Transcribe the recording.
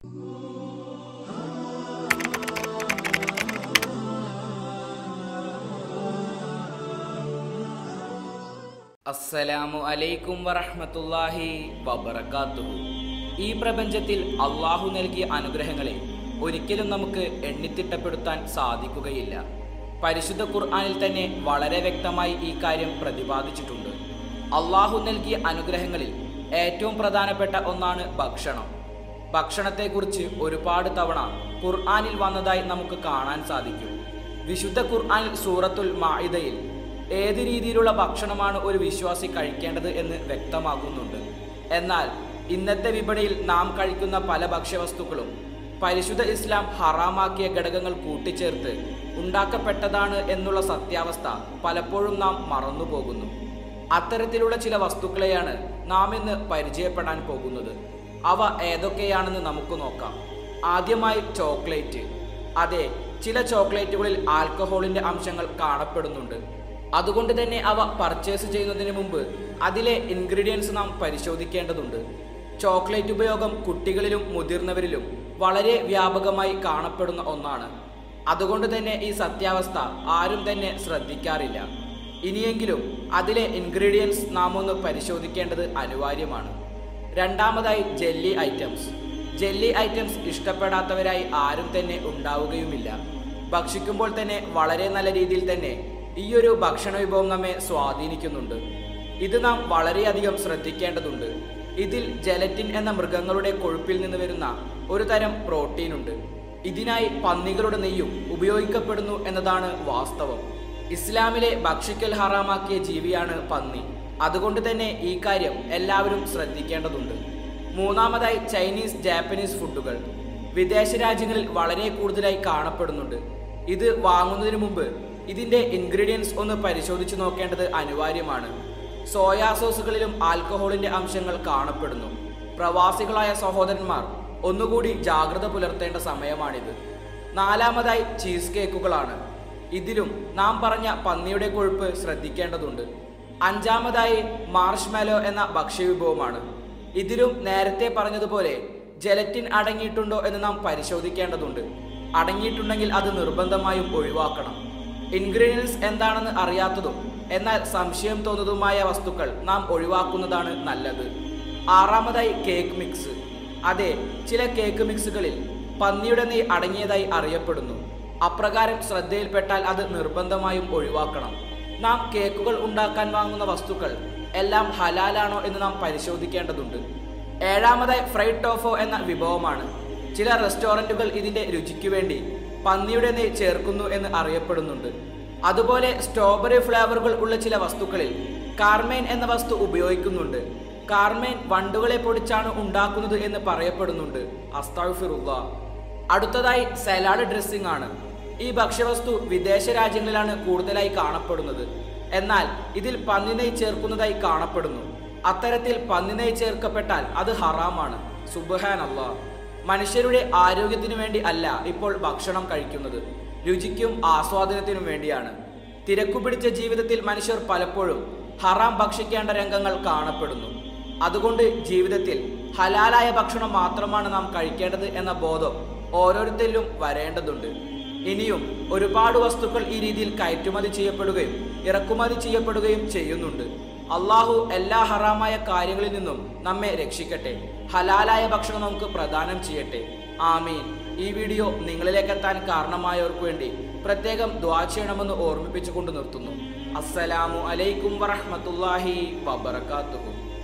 അസ്സലാമു അലൈക്കും വറഹ്മത്തുള്ളാഹി വബറകാതുഹു ഈ പ്രപഞ്ചത്തിൽ അള്ളാഹു നൽകിയ അനുഗ്രഹങ്ങളെ ഒരിക്കലും നമുക്ക് എണ്ണിത്തിട്ടപ്പെടുത്താൻ സാധിക്കുകയില്ല പരിശുദ്ധ ഖുർആനിൽ തന്നെ വളരെ വ്യക്തമായി ഈ കാര്യം പ്രതിപാദിച്ചിട്ടുണ്ട് അള്ളാഹു നൽകിയ അനുഗ്രഹങ്ങളിൽ ഏറ്റവും പ്രധാനപ്പെട്ട ഒന്നാണ് ഭക്ഷണം ഭക്ഷണത്തെക്കുറിച്ച് ഒരുപാട് തവണ ഖുർആനിൽ വന്നതായി നമുക്ക് കാണാൻ സാധിക്കും വിശുദ്ധ ഖുർആനിൽ സൂറത്തുൽ മാഇദയിൽ ഏത് രീതിയിലുള്ള ഭക്ഷണമാണ് ഒരു വിശ്വാസി കഴിക്കേണ്ടത് എന്ന് വ്യക്തമാകുന്നുണ്ട് എന്നാൽ ഇന്നത്തെ വിപണിയിൽ നാം കഴിക്കുന്ന പല ഭക്ഷ്യവസ്തുക്കളും പരിശുദ്ധ ഇസ്ലാം ഹറാമാക്കിയ ഘടകങ്ങൾ കൂട്ടിച്ചേർത്ത് ഉണ്ടാക്കപ്പെട്ടതാണ് എന്നുള്ള സത്യാവസ്ഥ പലപ്പോഴും നാം മറന്നുപോകുന്നു അത്തരത്തിലുള്ള ചില വസ്തുക്കളെയാണ് നാം ഇന്ന് പരിചയപ്പെടാൻ പോകുന്നത് അവ ഏതൊക്കെയാണെന്ന് നമുക്ക് നോക്കാം ആദ്യമായി ചോക്ലേറ്റ് അതെ ചില ചോക്ലേറ്റുകളിൽ ആൽക്കഹോളിന്റെ അംശങ്ങൾ കാണപ്പെടുന്നുണ്ട് അതുകൊണ്ട് തന്നെ അവ പർച്ചേസ് ചെയ്യുന്നതിന് മുമ്പ് അതിലെ ഇൻഗ്രീഡിയൻസ് നാം പരിശോധിക്കേണ്ടതുണ്ട് ചോക്ലേറ്റ് ഉപയോഗം കുട്ടികളിലും മുതിർന്നവരിലും വളരെ വ്യാപകമായി കാണപ്പെടുന്ന ഒന്നാണ് അതുകൊണ്ട് തന്നെ ഈ സത്യാവസ്ഥ ആരും തന്നെ ശ്രദ്ധിക്കാറില്ല ഇനിയെങ്കിലും അതിലെ ഇൻഗ്രീഡിയൻസ് നാം ഒന്ന് പരിശോധിക്കേണ്ടത് അനിവാര്യമാണ് രണ്ടാമതായി ജെല്ലി ഐറ്റംസ് ജെല്ലി ഐറ്റംസ് ഇഷ്ടപ്പെടാത്തവരായി ആരും തന്നെ ഉണ്ടാവുകയുമില്ല ഭക്ഷിക്കുമ്പോൾ തന്നെ വളരെ നല്ല രീതിയിൽ തന്നെ ഈ ഒരു ഭക്ഷണ വിഭവം നമ്മെ സ്വാധീനിക്കുന്നുണ്ട് ഇത് നാം വളരെയധികം ശ്രദ്ധിക്കേണ്ടതുണ്ട് ഇതിൽ ജലറ്റിൻ എന്ന മൃഗങ്ങളുടെ കൊഴുപ്പിൽ നിന്ന് വരുന്ന ഒരു തരം പ്രോട്ടീൻ ഉണ്ട് ഇതിനായി പന്നികളുടെ നെയ്യും ഉപയോഗിക്കപ്പെടുന്നു എന്നതാണ് വാസ്തവം ഇസ്ലാമിലെ ഭക്ഷിക്കൽ ഹറാമാക്കിയ ജീവിയാണ് പന്നി അതുകൊണ്ട് തന്നെ ഈ കാര്യം എല്ലാവരും ശ്രദ്ധിക്കേണ്ടതുണ്ട് മൂന്നാമതായി ചൈനീസ് ജാപ്പനീസ് ഫുഡുകൾ വിദേശ രാജ്യങ്ങളിൽ വളരെ കൂടുതലായി കാണപ്പെടുന്നുണ്ട് ഇത് വാങ്ങുന്നതിന് മുമ്പ് ഇതിന്റെ ഇൻഗ്രീഡിയൻസ് ഒന്ന് പരിശോധിച്ച് നോക്കേണ്ടത് അനിവാര്യമാണ് സോയാ സോസുകളിലും ആൽക്കഹോളിന്റെ അംശങ്ങൾ കാണപ്പെടുന്നു പ്രവാസികളായ സഹോദരന്മാർ ഒന്നുകൂടി ജാഗ്രത പുലർത്തേണ്ട സമയമാണിത് നാലാമതായി ചീസ് കേക്കുകളാണ് ഇതിലും നാം പറഞ്ഞ പന്നിയുടെ കൊഴുപ്പ് ശ്രദ്ധിക്കേണ്ടതുണ്ട് അഞ്ചാമതായി മാർഷ്മാലോ എന്ന ഭക്ഷ്യവിഭവമാണ് ഇതിലും നേരത്തെ പറഞ്ഞതുപോലെ ജലറ്റിൻ അടങ്ങിയിട്ടുണ്ടോ എന്ന് നാം പരിശോധിക്കേണ്ടതുണ്ട് അടങ്ങിയിട്ടുണ്ടെങ്കിൽ അത് നിർബന്ധമായും ഒഴിവാക്കണം ഇൻഗ്രീഡിയൻസ് എന്താണെന്ന് അറിയാത്തതും എന്നാൽ സംശയം തോന്നുന്നതുമായ വസ്തുക്കൾ നാം ഒഴിവാക്കുന്നതാണ് നല്ലത് ആറാമതായി കേക്ക് മിക്സ് അതെ ചില കേക്ക് മിക്സുകളിൽ പന്നിയുടെ നെയ് അടങ്ങിയതായി അറിയപ്പെടുന്നു അപ്രകാരം ശ്രദ്ധയിൽപ്പെട്ടാൽ അത് നിർബന്ധമായും ഒഴിവാക്കണം നാം കേക്കുകൾ ഉണ്ടാക്കാൻ വാങ്ങുന്ന വസ്തുക്കൾ എല്ലാം ഹലാലാണോ എന്ന് നാം പരിശോധിക്കേണ്ടതുണ്ട് ഏഴാമതായി ഫ്രൈഡ് ടോഫോ എന്ന വിഭവമാണ് ചില റെസ്റ്റോറൻറ്റുകൾ ഇതിന്റെ രുചിക്ക് വേണ്ടി പന്നിയുടെ നെയ് ചേർക്കുന്നു എന്ന് അറിയപ്പെടുന്നുണ്ട് അതുപോലെ സ്ട്രോബെറി ഫ്ലേവറുകൾ ഉള്ള ചില വസ്തുക്കളിൽ കാർമേൻ എന്ന വസ്തു ഉപയോഗിക്കുന്നുണ്ട് കാർമേൻ വണ്ടുകളെ പൊടിച്ചാണ് ഉണ്ടാക്കുന്നത് എന്ന് പറയപ്പെടുന്നുണ്ട് അസ്താഫിറുള്ള അടുത്തതായി സലാഡ് ഡ്രസ്സിംഗ് ആണ് ഈ ഭക്ഷ്യവസ്തു വിദേശ രാജ്യങ്ങളിലാണ് കൂടുതലായി കാണപ്പെടുന്നത് എന്നാൽ ഇതിൽ പന്നിനെയ് ചേർക്കുന്നതായി കാണപ്പെടുന്നു അത്തരത്തിൽ പന്നിനെയ് ചേർക്കപ്പെട്ടാൽ അത് ഹറാമാണ് സുബഹാൻ മനുഷ്യരുടെ ആരോഗ്യത്തിനു വേണ്ടി അല്ല ഇപ്പോൾ ഭക്ഷണം കഴിക്കുന്നത് രുചിക്കും ആസ്വാദനത്തിനും വേണ്ടിയാണ് തിരക്കു പിടിച്ച ജീവിതത്തിൽ മനുഷ്യർ പലപ്പോഴും ഹറാം ഭക്ഷിക്കേണ്ട രംഗങ്ങൾ കാണപ്പെടുന്നു അതുകൊണ്ട് ജീവിതത്തിൽ ഹലാലായ ഭക്ഷണം മാത്രമാണ് നാം കഴിക്കേണ്ടത് എന്ന ബോധം ഓരോരുത്തരിലും വരേണ്ടതുണ്ട് ഇനിയും ഒരുപാട് വസ്തുക്കൾ ഈ രീതിയിൽ കയറ്റുമതി ചെയ്യപ്പെടുകയും ഇറക്കുമതി ചെയ്യപ്പെടുകയും ചെയ്യുന്നുണ്ട് അള്ളാഹു എല്ലാ ഹറാമായ കാര്യങ്ങളിൽ നിന്നും നമ്മെ രക്ഷിക്കട്ടെ ഹലാലായ ഭക്ഷണം നമുക്ക് പ്രദാനം ചെയ്യട്ടെ ആമീൻ ഈ വീഡിയോ നിങ്ങളിലേക്ക് എത്താൻ കാരണമായവർക്ക് വേണ്ടി പ്രത്യേകം ദ്വാ ചെയ്യണമെന്ന് ഓർമ്മിപ്പിച്ചുകൊണ്ട് നിർത്തുന്നു അസ്സലാമു അലൈക്കും വറഹ്മത്തുള്ളാഹി വബറകാതുഹു